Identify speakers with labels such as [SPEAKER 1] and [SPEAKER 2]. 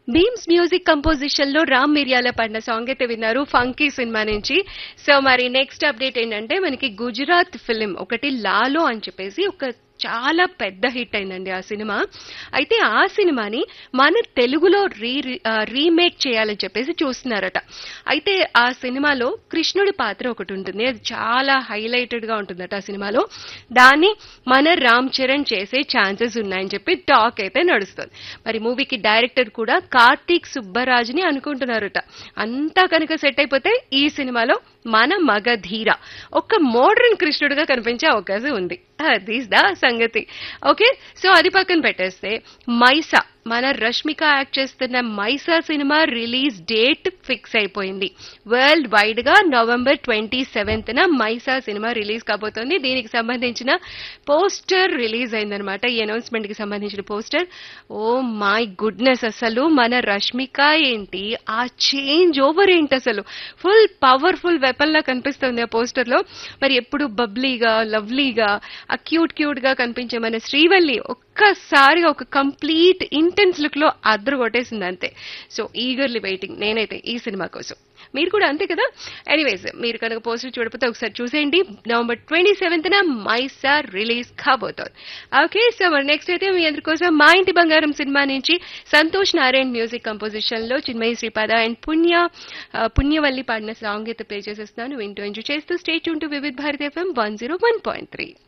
[SPEAKER 1] beams music composition లో రామ్ మిర్యాల పాడిన song అయితే విన్నారు ఫంకీ సినిమా నుంచి సో మరి నెక్స్ట్ అప్డేట్ ఏంటంటే మనకి గుజరాత్ ఫిలిం ఒకటి లాలో అని చెప్పేసి ఒక చాలా పెద్ద హిట్ అయిందండి ఆ సినిమా అయితే ఆ సినిమాని మన తెలుగులో రీ రీమేక్ చేయాలని చెప్పేసి చూస్తున్నారట అయితే ఆ సినిమాలో కృష్ణుడి పాత్ర ఒకటి ఉంటుంది అది చాలా హైలైటెడ్ గా ఉంటుందట ఆ సినిమాలో దాన్ని మన రామ్ చరణ్ చేసే ఛాన్సెస్ ఉన్నాయని చెప్పి టాక్ అయితే నడుస్తుంది మరి మూవీకి డైరెక్టర్ కూడా కార్తీక్ సుబ్బరాజుని అనుకుంటున్నారట అంతా కనుక సెట్ అయిపోతే ఈ సినిమాలో మన మగధీర ఒక మోడర్న్ కృష్ణుడిగా కనిపించే అవకాశం ఉంది దీస్ ద సంగతి ఓకే సో అది పక్కన పెట్టేస్తే మైసా మన రష్మిక యాక్ట్ చేస్తున్న మైసా సినిమా రిలీజ్ డేట్ ఫిక్స్ అయిపోయింది వరల్డ్ వైడ్ గా నవంబర్ ట్వంటీ సెవెంత్ న మైసా సినిమా రిలీజ్ కాబోతోంది దీనికి సంబంధించిన పోస్టర్ రిలీజ్ అయిందనమాట ఈ అనౌన్స్మెంట్ కి సంబంధించిన పోస్టర్ ఓ మై గుడ్నెస్ అసలు మన రష్మిక ఏంటి ఆ చేంజ్ ఓవర్ ఏంటి అసలు ఫుల్ పవర్ఫుల్ వెపన్ లా కనిపిస్తుంది ఆ పోస్టర్ లో మరి ఎప్పుడు బబ్లీగా లవ్లీగా ఆ క్యూట్ క్యూట్ గా కనిపించే మన శ్రీవల్లి ఒక్కసారిగా ఒక కంప్లీట్ ఇంటెన్స్ లుక్ లో అద్దరు కొట్టేసింది అంతే సో ఈగర్లీ వెయిటింగ్ నేనైతే ఈ సినిమా కోసం మీరు కూడా అంతే కదా ఎనీవేస్ మీరు కనుక పోస్టర్ చూడకపోతే ఒకసారి చూసేయండి నవంబర్ ట్వంటీ సెవెంత్ న మైసా రిలీజ్ కాబోతోంది ఓకే సో మరి నెక్స్ట్ అయితే మీ అందరి కోసం మా ఇంటి బంగారం సినిమా నుంచి సంతోష్ నారాయణ్ మ్యూజిక్ కంపోజిషన్ లో చిన్మయి శ్రీపాద అండ్ పుణ్య ఆ, పుణ్యవల్లి పాడిన సాంగ్ అయితే ప్లే చేసేస్తున్నాను వింటూ ఎంజాయ్ చేస్తూ స్టేట్ ఉంటూ Vividh Bharati FM one zero one point three